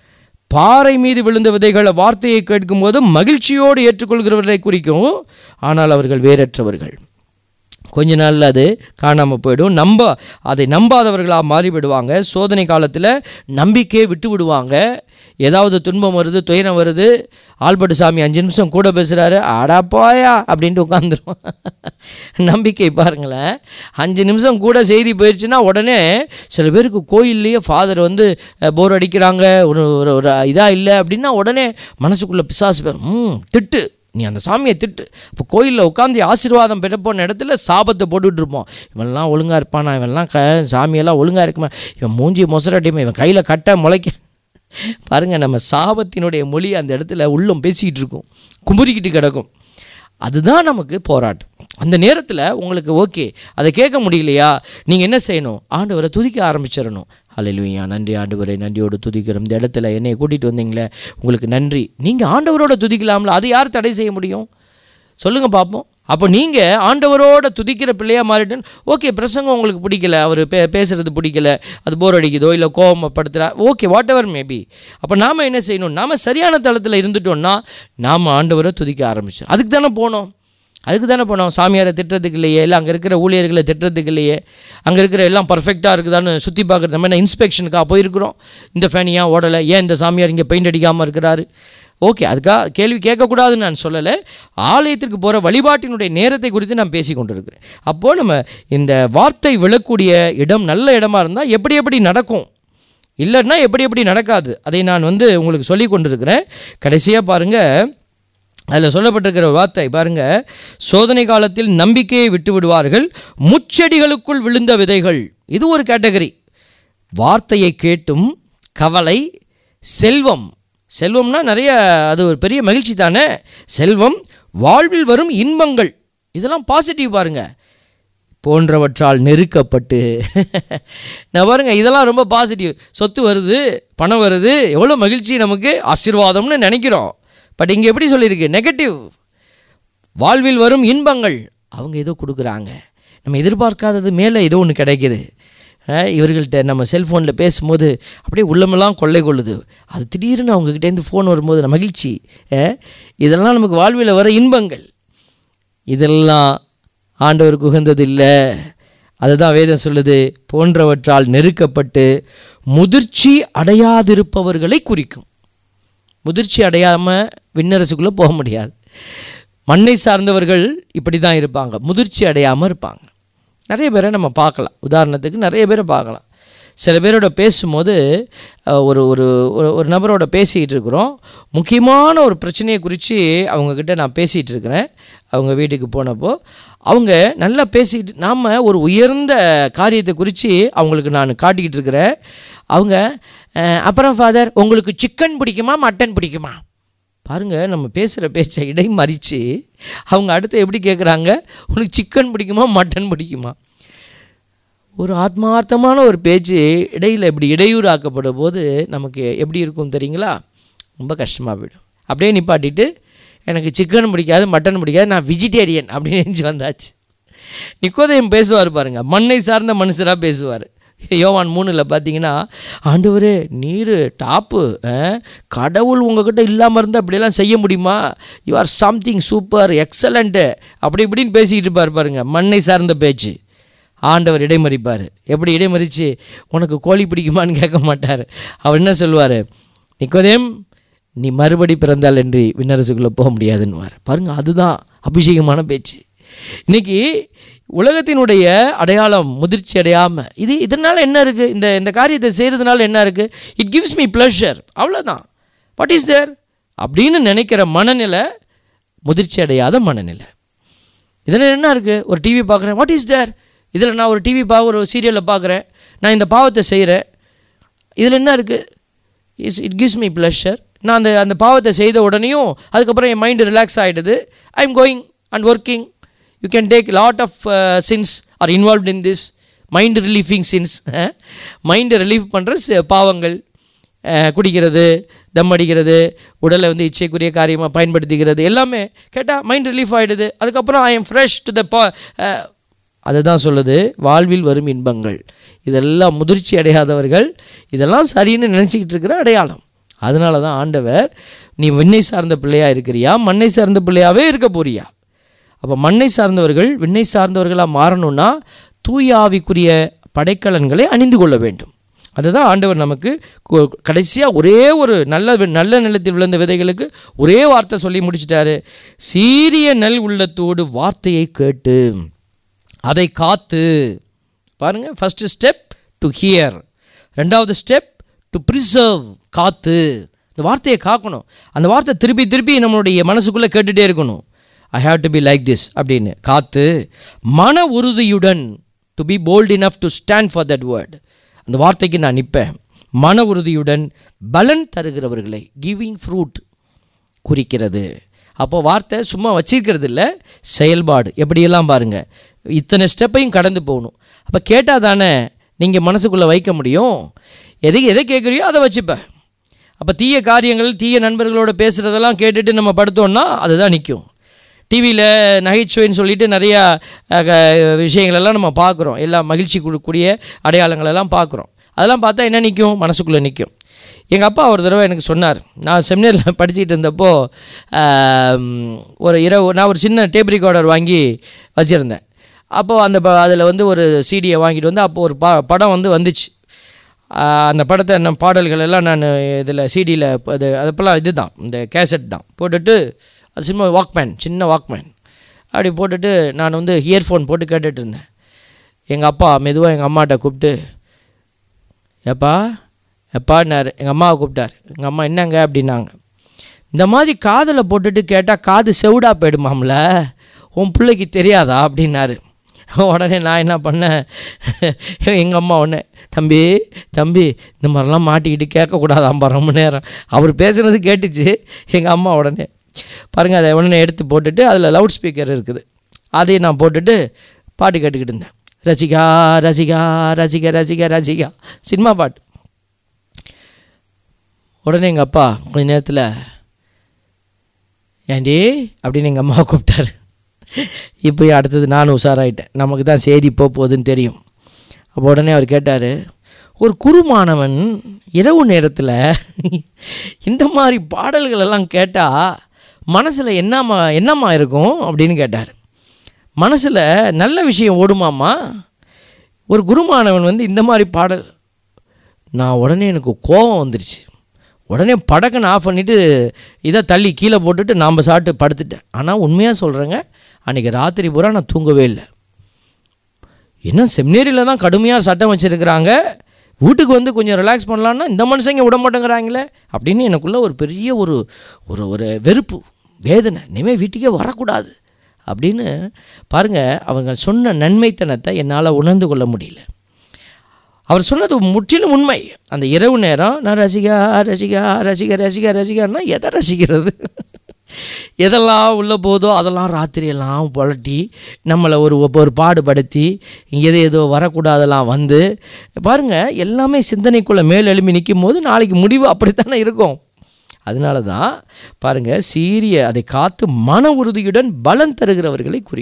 பாறை மீது விழுந்த விதைகளை வார்த்தையை கேட்கும்போது மகிழ்ச்சியோடு ஏற்றுக்கொள்கிறவர்களை குறிக்கும் ஆனால் அவர்கள் வேறற்றவர்கள் கொஞ்ச நாளில் அது காணாமல் போயிடும் நம்ப அதை நம்பாதவர்களாக மாறிவிடுவாங்க சோதனை காலத்தில் நம்பிக்கையை விட்டு விடுவாங்க ஏதாவது துன்பம் வருது துயரம் வருது ஆல்பர்ட் சாமி அஞ்சு நிமிஷம் கூட பேசுகிறாரு அடா போயா அப்படின்ட்டு உட்காந்துரும் நம்பிக்கை பாருங்களேன் அஞ்சு நிமிஷம் கூட செய்தி போயிடுச்சுன்னா உடனே சில பேருக்கு கோயில்லையே ஃபாதர் வந்து போர் அடிக்கிறாங்க ஒரு ஒரு ஒரு இதாக இல்லை அப்படின்னா உடனே மனசுக்குள்ளே பிசாசு பேர் ம் திட்டு நீ அந்த சாமியை திட்டு இப்போ கோயிலில் உட்காந்து ஆசீர்வாதம் பெற போன இடத்துல சாபத்தை போட்டுட்டு இருப்போம் இவன்லாம் ஒழுங்காக இருப்பானா இவன்லாம் க சாமியெல்லாம் ஒழுங்காக இருக்குமா இவன் மூஞ்சி மொசரட்டியுமே இவன் கையில் கட்ட முளைக்க பாருங்கள் நம்ம சாபத்தினுடைய மொழி அந்த இடத்துல உள்ளம் பேசிக்கிட்டு இருக்கும் குமுறிக்கிட்டு கிடக்கும் அதுதான் நமக்கு போராட்டம் அந்த நேரத்தில் உங்களுக்கு ஓகே அதை கேட்க முடியலையா நீங்கள் என்ன செய்யணும் ஆண்டவரை துதிக்க ஆரம்பிச்சிடணும் ஹalleluya நன்றி ஆண்டவரை நன்றியோடு துதிக்கிறோம் இந்த இடத்துல என்னை கூட்டிகிட்டு வந்தீங்களே உங்களுக்கு நன்றி நீங்கள் ஆண்டவரோட துதிக்கலாம்ல அது யார் தடை செய்ய முடியும் சொல்லுங்கள் பார்ப்போம் அப்போ நீங்கள் ஆண்டவரோட துதிக்கிற பிள்ளையா மாறிட்டேன்னு ஓகே பிரசங்கம் உங்களுக்கு பிடிக்கல அவர் பே பேசுறது பிடிக்கல அது போர் அடிக்குதோ இல்லை கோபப்படுத்துகிறா ஓகே வாட் எவர் மேபி அப்போ நாம் என்ன செய்யணும் நாம் சரியான தளத்தில் இருந்துட்டோம்னா நாம் ஆண்டவரை துதிக்க ஆரம்பிச்சோம் அதுக்கு தானே போனோம் அதுக்கு தானே போனோம் சாமியாரை திட்டுறதுக்கு இல்லையே இல்லை அங்கே இருக்கிற ஊழியர்களை திட்டுறதுக்கு இல்லையே அங்கே இருக்கிற எல்லாம் பர்ஃபெக்டாக இருக்குதான்னு சுற்றி பார்க்குறது நம்ம என்ன இன்ஸ்பெக்ஷனுக்காக போயிருக்கிறோம் இந்த ஃபேன் ஏன் ஓடலை ஏன் இந்த சாமியார் இங்கே பெயிண்ட் அடிக்காமல் இருக்கிறாரு ஓகே அதுக்காக கேள்வி கேட்கக்கூடாதுன்னு நான் சொல்லலை ஆலயத்திற்கு போகிற வழிபாட்டினுடைய நேரத்தை குறித்து நான் பேசி கொண்டிருக்கிறேன் அப்போது நம்ம இந்த வார்த்தை விழக்கூடிய இடம் நல்ல இடமா இருந்தால் எப்படி எப்படி நடக்கும் இல்லைன்னா எப்படி எப்படி நடக்காது அதை நான் வந்து உங்களுக்கு சொல்லி கொண்டிருக்கிறேன் கடைசியாக பாருங்கள் அதில் சொல்லப்பட்டிருக்கிற ஒரு வார்த்தை பாருங்க சோதனை காலத்தில் நம்பிக்கையை விட்டு விடுவார்கள் முச்செடிகளுக்குள் விழுந்த விதைகள் இது ஒரு கேட்டகரி வார்த்தையை கேட்டும் கவலை செல்வம் செல்வம்னா நிறைய அது ஒரு பெரிய மகிழ்ச்சி தானே செல்வம் வாழ்வில் வரும் இன்பங்கள் இதெல்லாம் பாசிட்டிவ் பாருங்க போன்றவற்றால் நெருக்கப்பட்டு நான் பாருங்க இதெல்லாம் ரொம்ப பாசிட்டிவ் சொத்து வருது பணம் வருது எவ்வளோ மகிழ்ச்சி நமக்கு ஆசீர்வாதம்னு நினைக்கிறோம் பட் இங்கே எப்படி சொல்லியிருக்கு நெகட்டிவ் வாழ்வில் வரும் இன்பங்கள் அவங்க ஏதோ கொடுக்குறாங்க நம்ம எதிர்பார்க்காதது மேலே ஏதோ ஒன்று கிடைக்குது அஹ் இவர்கள்ட்ட நம்ம செல்ஃபோனில் பேசும்போது அப்படியே உள்ளமெல்லாம் கொள்ளை கொள்ளுது அது திடீர்னு அவங்கக்கிட்டேருந்து ஃபோன் வரும்போது நம்ம மகிழ்ச்சி அஹ் இதெல்லாம் நமக்கு வாழ்வில் வர இன்பங்கள் இதெல்லாம் ஆண்டவருக்கு உகந்தது இல்லை அதுதான் வேதம் சொல்லுது போன்றவற்றால் நெருக்கப்பட்டு முதிர்ச்சி அடையாதிருப்பவர்களை குறிக்கும் முதிர்ச்சி அடையாமல் விண்ணரசுக்குள்ளே போக முடியாது மண்ணை சார்ந்தவர்கள் இப்படி தான் இருப்பாங்க முதிர்ச்சி அடையாமல் இருப்பாங்க நிறைய பேரை நம்ம பார்க்கலாம் உதாரணத்துக்கு நிறைய பேரை பார்க்கலாம் சில பேரோட பேசும்போது அஹ், ஒரு ஒரு ஒரு ஒரு நபரோட பேசிக்கிட்டு இருக்கிறோம் முக்கியமான ஒரு பிரச்சனையை குறித்து அவங்கக்கிட்ட நான் பேசிகிட்டு இருக்கிறேன் அவங்க வீட்டுக்கு போனப்போ அவங்க நல்லா பேசிக்கிட்டு நாம் ஒரு உயர்ந்த காரியத்தை குறித்து அவங்களுக்கு நான் காட்டிக்கிட்டு இருக்கிறேன் அவங்க அஹ், அப்புறம் ஃபாதர் உங்களுக்கு சிக்கன் பிடிக்குமா மட்டன் பிடிக்குமா பாருங்க நம்ம பேசுகிற பேச்சை இடை மறித்து அவங்க அடுத்து எப்படி கேட்குறாங்க உனக்கு சிக்கன் பிடிக்குமா மட்டன் பிடிக்குமா ஒரு ஆத்மார்த்தமான ஒரு பேச்சு இடையில் இப்படி இடையூறு ஆக்கப்படும் போது நமக்கு எப்படி இருக்கும் தெரியுங்களா ரொம்ப கஷ்டமாக போயிடும் அப்படியே நிப்பாட்டிட்டு எனக்கு சிக்கன் பிடிக்காது மட்டன் பிடிக்காது நான் வெஜிடேரியன் அப்படின்னு நினச்சி வந்தாச்சு நிக்கோதேம் பேசுவார் பாருங்க மண்ணை சார்ந்த மனுஷராக பேசுவார் யோவான் மூணில் பார்த்தீங்கன்னா ஆண்டவரே நீர் டாப்பு கடவுள் உங்ககிட்ட இல்லாமல் இருந்தால் அப்படியெல்லாம் செய்ய முடியுமா you are something super excellent அப்படி இப்படின்னு பேசிக்கிட்டு இருப்பார் பாருங்க மண்ணை சார்ந்த பேச்சு ஆண்டவர் இடைமறிப்பார் எப்படி இடைமறித்து உனக்கு கோழி பிடிக்குமான்னு கேட்க மாட்டார் அவர் என்ன சொல்லுவார் நிக்கோதேம் நீ மறுபடி பிறந்தால் என்று விண்ணரசுக்குள்ளே போக முடியாதுன்னுவார் பாருங்க அதுதான் அபிஷேகமான பேச்சு இன்னைக்கு உலகத்தினுடைய அடையாளம் முதிர்ச்சி அடையாமல் இது இதனால் என்ன இருக்குது இந்த இந்த காரியத்தை செய்கிறதுனால என்ன இருக்குது இட் கிவ்ஸ் மீ ப்ளஷர் அவ்வளோதான் வாட் இஸ் தேர் அப்படின்னு நினைக்கிற மனநிலை முதிர்ச்சி அடையாத மனநிலை இதில் என்ன இருக்குது ஒரு டிவி பார்க்குறேன் வாட் இஸ் தேர் இதில் நான் ஒரு டிவி பா ஒரு சீரியலில் பார்க்குறேன் நான் இந்த பாவத்தை செய்கிறேன் இதில் என்ன இருக்குது is it gives me pleasure நான் அந்த அந்த பாவத்தை செய்த உடனேயும் அதுக்கப்புறம் என் மைண்டு ரிலாக்ஸ் ஆகிடுது I am going and working you can take lot of sins are involved in this mind ரிலீஃபிங் சின்ஸ் மைண்டை ரிலீஃப் பண்ணுற பாவங்கள் அஹ், குடிக்கிறது தம் அடிக்கிறது உடலை வந்து இச்சைக்குரிய காரியமாக பயன்படுத்திக்கிறது எல்லாமே கேட்டால் மைண்ட் ரிலீஃப் ஆகிடுது அதுக்கப்புறம் I am fresh to the பா அதை தான் சொல்லுது வாழ்வில் வரும் இன்பங்கள் இதெல்லாம் முதிர்ச்சி அடையாதவர்கள் இதெல்லாம் சரின்னு நினச்சிக்கிட்டு இருக்கிற அடையாளம் அதனால தான் ஆண்டவர் நீ விண்ணை சார்ந்த பிள்ளையா இருக்கிறியா மண்ணை சார்ந்த பிள்ளையாவே இருக்க போறியா அப்போ மண்ணை சார்ந்தவர்கள் விண்ணை சார்ந்தவர்களாக மாறணும்னா தூய ஆவிக்குரிய படைக்கலன்களை அணிந்து கொள்ள வேண்டும் அதுதான் ஆண்டவர் நமக்கு கடைசியாக ஒரே ஒரு நல்ல வி- நல்ல நிலத்தில் விழுந்த விதைகளுக்கு ஒரே வார்த்தை சொல்லி முடிச்சிட்டாரு சீரிய நெல் உள்ளத்தோடு வார்த்தையை கேட்டு அதை காத்து பாருங்க ஃபர்ஸ்ட் ஸ்டெப் டு ஹியர் ரெண்டாவது ஸ்டெப் டு ப்ரிசர்வ் காத்து இந்த வார்த்தையை காக்கணும் அந்த வார்த்தை திருப்பி திருப்பி நம்மளுடைய மனசுக்குள்ளே கேட்டுகிட்டே இருக்கணும் I have to be like this அப்படின்னு காத்து மன உறுதியுடன் to be bold enough to stand for that word அந்த வார்த்தைக்கு நான் நிற்பேன் மன உறுதியுடன் பலன் தருகிறவர்களை கிவிங் ஃப்ரூட் குறிக்கிறது அப்போ வார்த்தை சும்மா வச்சிருக்கிறது இல்லை செயல்பாடு எப்படியெல்லாம் பாருங்கள் இத்தனை ஸ்டெப்பையும் கடந்து போகணும் அப்போ கேட்டால் தானே நீங்கள் மனசுக்குள்ளே வைக்க முடியும் எதை எதை கேட்குறியோ அதை வச்சுப்ப அப்போ தீய காரியங்கள் தீய நண்பர்களோட பேசுகிறதெல்லாம் கேட்டுட்டு நம்ம படுத்தோம்னா அதுதான் நிற்கும் டிவியில் நகைச்சுவைன்னு சொல்லிட்டு நிறையா அஹ், க- விஷயங்களெல்லாம் நம்ம பார்க்குறோம் எல்லாம் மகிழ்ச்சி கொடுக்கக்கூடிய அடையாளங்களெல்லாம் பார்க்குறோம் அதெல்லாம் பார்த்தா என்ன நிற்கும் மனசுக்குள்ளே நிற்கும் எங்கள் அப்பா ஒரு தடவை எனக்கு சொன்னார் நான் செமினரில் படிச்சுட்டு இருந்தப்போ ஆம், ஒரு இரவு நான் ஒரு சின்ன டேப் ரெக்கார்டர் வாங்கி வச்சுருந்தேன் அப்போது அந்த அதில் வந்து ஒரு சிடியை வாங்கிட்டு வந்து அப்போ ஒரு பா படம் வந்து வந்துச்சு ஆஹ் அந்த படத்தை நான் பாடல்கள் எல்லாம் நான் இதில் சிடியில் அது அதப்பெல்லாம் இது தான் இந்த கேசட் தான் போட்டுட்டு அது சின்ன வாக்மேன் சின்ன வாக்மேன் அப்படி போட்டுட்டு நான் வந்து இயர்ஃபோன் போட்டு கேட்டுட்டு இருந்தேன் எங்கள் அப்பா மெதுவாக எங்கள் அம்மாட்ட கூப்பிட்டு எப்பா எப்பான்னாரு எங்கள் அம்மாவை கூப்பிட்டார் எங்கள் அம்மா என்னங்க அப்படின்னாங்க இந்த மாதிரி காதில் போட்டுட்டு கேட்டால் காது செவிடா போயிடுமாம்ல உன் பிள்ளைக்கு தெரியாதா அப்படின்னாரு உடனே நான் என்ன பண்ணேன் எங்கள் அம்மா உடனே தம்பி தம்பி இந்த மாதிரிலாம் மாட்டிக்கிட்டு கேட்கக்கூடாதாம்பா ரொம்ப நேரம் அவர் பேசுனது கேட்டுச்சு எங்கள் அம்மா உடனே பாருங்கள் அதை உடனே எடுத்து போட்டுட்டு அதில் லவுட் ஸ்பீக்கர் இருக்குது அதையும் நான் போட்டுட்டு பாட்டு கேட்டுக்கிட்டு இருந்தேன் ரசிகா ரசிகா ரசிகா ரசிகா ரசிகா சினிமா பாட்டு உடனே எங்கள் அப்பா கொஞ்ச நேரத்தில் ஏண்டி அப்படின்னு எங்கள் அம்மாவை கூப்பிட்டாரு இப்போ அடுத்தது நானும் உஷாராயிட்டேன் நமக்கு தான் செய்தி போக போகுதுன்னு தெரியும் அப்போ உடனே அவர் கேட்டார் ஒரு குருமானவன் இரவு நேரத்தில் இந்த மாதிரி பாடல்கள் எல்லாம் கேட்டால் மனசில் என்னம்மா என்னம்மா இருக்கும் அப்படின்னு கேட்டார் மனசில் நல்ல விஷயம் ஓடுமாம்மா ஒரு குருமானவன் வந்து இந்த மாதிரி பாடல் நான் உடனே எனக்கு கோபம் வந்துருச்சு உடனே படக்குன்னு ஆஃப் பண்ணிவிட்டு இதை தள்ளி கீழே போட்டுட்டு நாம் சாப்பிட்டு படுத்துட்டேன் ஆனால் உண்மையாக சொல்கிறேங்க அன்றைக்கி ராத்திரி பூரா நான் தூங்கவே இல்லை என்ன செமினேரியில் தான் கடுமையாக சட்டம் வச்சுருக்கிறாங்க வீட்டுக்கு வந்து கொஞ்சம் ரிலாக்ஸ் பண்ணலான்னா இந்த மனுஷங்க விட மாட்டேங்கிறாங்களே அப்படின்னு எனக்குள்ள ஒரு பெரிய ஒரு ஒரு ஒரு வெறுப்பு வேதனை இனிமேல் வீட்டுக்கே வரக்கூடாது அப்படின்னு பாருங்கள் அவங்க சொன்ன நன்மைத்தனத்தை என்னால் உணர்ந்து கொள்ள முடியல அவர் சொன்னது முற்றிலும் உண்மை அந்த இரவு நேரம் நான் ரசிகா ரசிகா ரசிக ரசிகா ரசிகான்னா எதை ரசிக்கிறது எதெல்லாம் உள்ளே போதோ அதெல்லாம் ராத்திரியெல்லாம் புலட்டி நம்மளை ஒரு ஒரு பாடுபடுத்தி எது ஏதோ வரக்கூடாதெல்லாம் வந்து பாருங்கள் எல்லாமே சிந்தனைக்குள்ளே மேல் எழுப்பி நிற்கும் போது நாளைக்கு முடிவு அப்படித்தானே இருக்கும் அதனால தான் பாருங்கள் சீரிய அதை காத்து மன உறுதியுடன் பலம் தருகிறவர்களை குறிக்கும்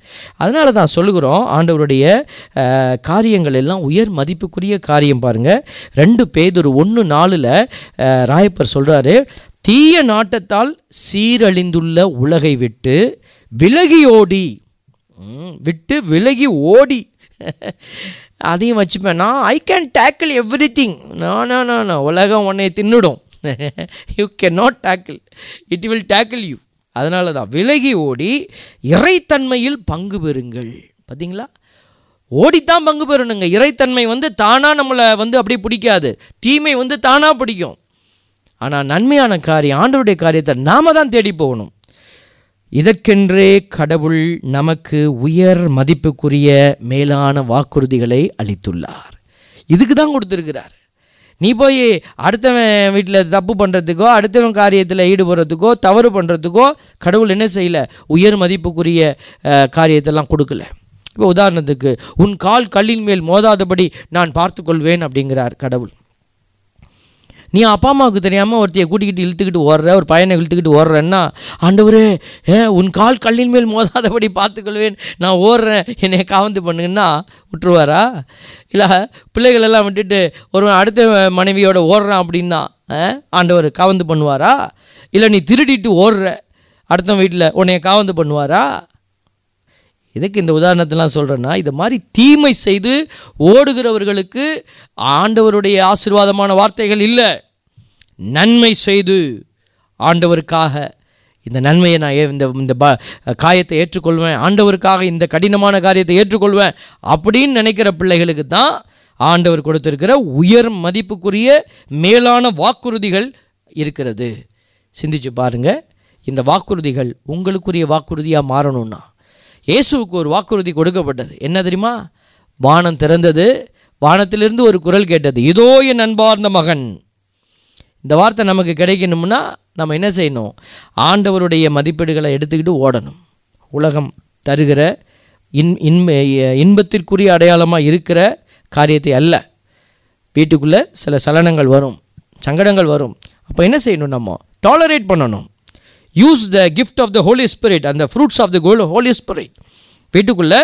அதனால தான் சொல்லுகிறோம் ஆண்டவருடைய அஹ், காரியங்கள் எல்லாம் உயர் மதிப்புக்குரிய காரியம் பாருங்கள் ரெண்டு பேதொரு ஒன்று நாலில் ராயப்பர் சொல்கிறாரு தீய நாட்டத்தால் சீரழிந்துள்ள உலகை விட்டு விலகி ஓடி ம், விட்டு விலகி ஓடி அதையும் வச்சுப்பேன் நான் I can tackle everything நான் நான் உலகம் உன்னை தின்னுடும் you can not tackle it will tackle you அதனால தான் விலகி ஓடி இறைத்தன்மையில் பங்கு பெறுங்கள் பார்த்தீங்களா ஓடித்தான் பங்கு பெறணுங்க இறைத்தன்மை வந்து தானாக நம்மளை வந்து அப்படியே பிடிக்காது தீமை வந்து தானாக பிடிக்கும் ஆனால் நன்மையான காரியம் ஆண்டவருடைய காரியத்தை நாம தான் தேடி போகணும் இதற்கென்றே கடவுள் நமக்கு உயர் மதிப்புக்குரிய மேலான வாக்குறுதிகளை அளித்துள்ளார் இதுக்கு தான் கொடுத்துருக்கிறார் நீ போய் அடுத்தவன் வீட்டில் தப்பு பண்ணுறதுக்கோ அடுத்தவன் காரியத்தில் ஈடுபடுறதுக்கோ தவறு பண்ணுறதுக்கோ கடவுள் என்ன செய்யல உயர் மதிப்புக்குரிய அஹ், காரியத்தெல்லாம் கொடுக்கல இப்போ உதாரணத்துக்கு உன் கால் கல்லின் மேல் மோதாதபடி நான் பார்த்துக்கொள்வேன் அப்படிங்கிறார் கடவுள் நீ அப்பா அம்மாவுக்கு தெரியாமல் ஒருத்தைய கூட்டிக்கிட்டு இழுத்துக்கிட்டு ஓடுற ஒரு பையனை இழுத்துக்கிட்டு ஓடுறேன்னா ஆண்டவரே ஏ உன் கால் கல்லின் மேல் மோதாதபடி பார்த்துக்கொள்வேன் நான் ஓடுறேன் என்னை காவந்து பண்ணுங்கன்னா விட்டுருவாரா இல்லை பிள்ளைகள் எல்லாம் விட்டுட்டு ஒரு அடுத்த மனைவியோட ஓடுறான் அப்படின்னா ஆ, ஆண்டவர் காவந்து பண்ணுவாரா இல்லை நீ திருடிட்டு ஓடுற அடுத்த வீட்டில் உன்னைய காவந்து பண்ணுவாரா எதுக்கு இந்த உதாரணத்தெல்லாம் சொல்கிறேன்னா இது மாதிரி தீமை செய்து ஓடுகிறவர்களுக்கு ஆண்டவருடைய ஆசீர்வாதமான வார்த்தைகள் இல்லை நன்மை செய்து ஆண்டவருக்காக இந்த நன்மையை நான் ஏ- இந்த இந்த ப காயத்தை ஏற்றுக்கொள்வேன் ஆண்டவருக்காக இந்த கடினமான காரியத்தை ஏற்றுக்கொள்வேன் அப்படின்னு நினைக்கிற பிள்ளைகளுக்கு தான் ஆண்டவர் கொடுத்திருக்கிற உயர் மதிப்புக்குரிய மேலான வாக்குறுதிகள் இருக்கிறது சிந்திச்சு பாருங்க இந்த வாக்குறுதிகள் உங்களுக்குரிய வாக்குறுதியாக மாறணும்னா இயேசுவுக்கு ஒரு வாக்குறுதி கொடுக்கப்பட்டது என்ன தெரியுமா வானம் திறந்தது வானத்திலிருந்து ஒரு குரல் கேட்டது இதோ என் அன்பார்ந்த மகன் இந்த வார்த்தை நமக்கு கிடைக்கணும்னா நம்ம என்ன செய்யணும் ஆண்டவருடைய மதிப்பீடுகளை எடுத்துக்கிட்டு ஓடணும் உலகம் தருகிற இன் இன்ப இன்பத்திற்குரிய அடையாளமாக இருக்கிற காரியத்தை அல்ல வீட்டுக்குள்ளே சில சலனங்கள் வரும் சங்கடங்கள் வரும் அப்போ என்ன செய்யணும் நம்ம டாலரேட் பண்ணணும் use the gift of the holy spirit அந்த fruits of the whole holy spirit வீட்டுக்குள்ளே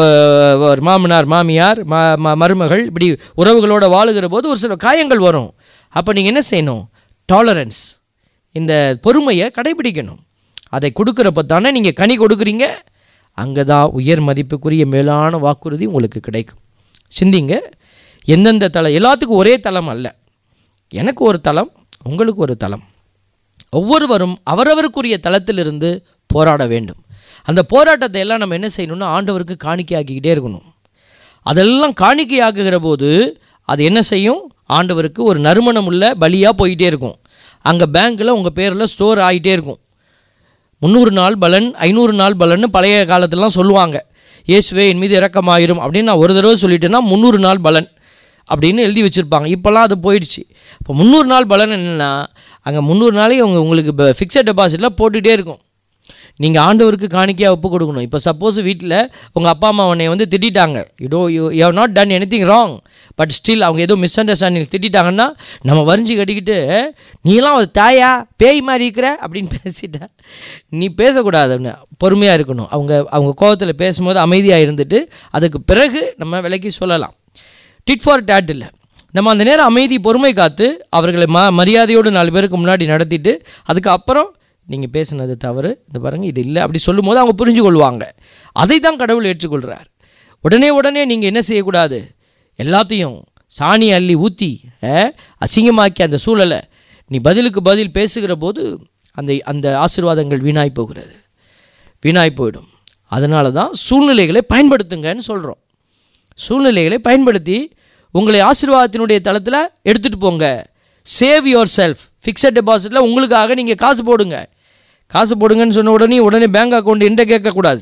ஒரு மாமனார் மாமியார் ம ம- மருமகள் இப்படி உறவுகளோட வாழுகிற போது ஒரு சில காயங்கள் வரும் அப்போ நீங்கள் என்ன செய்யணும் டாலரன்ஸ் இந்த பொறுமையை கடைபிடிக்கணும் அதை கொடுக்குறப்ப தானே நீங்கள் கனி கொடுக்குறீங்க அங்கே தான் உயர் மதிப்புக்குரிய மேலான வாக்குறுதி உங்களுக்கு கிடைக்கும் சிந்திங்க எந்தெந்த தலம் எல்லாத்துக்கும் ஒரே தலம் அல்ல எனக்கு ஒரு தலம் உங்களுக்கு ஒரு தலம் ஒவ்வொருவரும் அவரவருக்குரிய தளத்திலிருந்து போராட வேண்டும் அந்த போராட்டத்தை எல்லாம் நம்ம என்ன செய்யணும்னா ஆண்டவருக்கு காணிக்கையாக்கிக்கிட்டே இருக்கணும் அதெல்லாம் காணிக்கையாக்குகிற போது அது என்ன செய்யும் ஆண்டவருக்கு ஒரு நறுமணம் உள்ள பலியாக போயிட்டே இருக்கும் அங்கே பேங்க்கில் உங்கள் பேரில் ஸ்டோர் ஆகிட்டே இருக்கும் முந்நூறு நாள் பலன் ஐநூறு நாள் பலன்னு பழைய காலத்துலலாம் சொல்லுவாங்க இயேசுவே என் மீது இரக்கமாயிரும் அப்படின்னு நான் ஒரு தடவை சொல்லிட்டேன்னா முந்நூறு நாள் பலன் அப்படின்னு எழுதி வச்சுருப்பாங்க இப்போல்லாம் அது போயிடுச்சு இப்போ முந்நூறு நாள் பலன் என்னென்னா அங்கே முந்நூறு நாளைக்கு உங்க உங்களுக்கு ஃபிக்ஸட் டெபாசிட்டில் போட்டுகிட்டே இருக்கும் நீங்கள் ஆண்டவருக்கு காணிக்கையாக ஒப்பு கொடுக்கணும் இப்போ சப்போஸ் வீட்டில் உங்கள் அப்பா அம்மா உன்னை வந்து திட்டிட்டாங்க you do you you have not done any wrong but still அவங்க ஏதோ மிஸ் அண்டர்ஸ்டாண்டிங் திட்டிட்டாங்கன்னா நம்ம வரிஞ்சு கட்டிக்கிட்டு நீலாம் ஒரு தாயா பேய் மாதிரி இருக்கிற அப்படின்னு பேசிட்டா நீ பேசக்கூடாதுன்னு பொறுமையாக இருக்கணும் அவங்க அவங்க கோபத்தில் பேசும்போது அமைதியாக இருந்துட்டு அதுக்கு பிறகு நம்ம விலைக்கு சொல்லலாம் டிட் ஃபார் டேட் இல்லை நம்ம அந்த நேரம் அமைதி பொறுமை காத்து அவர்களை ம மரியாதையோடு நாலு பேருக்கு முன்னாடி நடத்திட்டு அதுக்கு அப்புறம் நீங்கள் பேசுனது தவறு இது பாருங்கள் இது இல்லை அப்படி சொல்லும்போது அவங்க புரிஞ்சு கொள்வாங்க அதை தான் கடவுள் ஏற்றுக்கொள்கிறார் உடனே உடனே நீங்கள் என்ன செய்யக்கூடாது எல்லாத்தையும் சாணி அள்ளி ஊற்றி அசிங்கமாக்கி அந்த சூழலை நீ பதிலுக்கு பதில் பேசுகிற போது அந்த அந்த ஆசீர்வாதங்கள் வீணாய் போகிறது வீணாய் போயிடும் அதனால தான் சூழ்நிலைகளை பயன்படுத்துங்கன்னு சொல்கிறோம் சூழ்நிலைகளை பயன்படுத்தி உங்களை ஆசீர்வாதத்தினுடைய தளத்தில் எடுத்துகிட்டு போங்க சேவ் யுவர் செல்ஃப் ஃபிக்ஸட் டெபாசிட்டில் உங்களுக்காக நீங்கள் காசு போடுங்க காசு போடுங்கன்னு சொன்ன உடனே உடனே பேங்க் அக்கௌண்ட் என்கிட்ட கேட்கக்கூடாது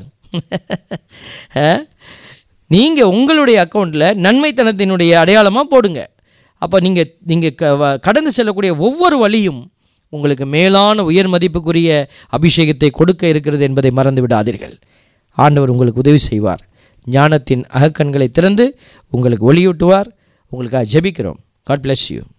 நீங்கள் உங்களுடைய அக்கௌண்ட்டில் நன்மைத்தனத்தினுடைய அடையாளமாக போடுங்க அப்போ நீங்கள் நீங்கள் க வ- கடந்து செல்லக்கூடிய ஒவ்வொரு வழியும் உங்களுக்கு மேலான உயர் மதிப்புக்குரிய அபிஷேகத்தை கொடுக்க இருக்கிறது என்பதை மறந்து விடாதீர்கள் ஆண்டவர் உங்களுக்கு உதவி செய்வார் ஞானத்தின் அகக்கண்களை திறந்து உங்களுக்கு ஒளியூட்டுவார் உங்களுக்காக ஜெபிக்கிறோம் காட் bless யூ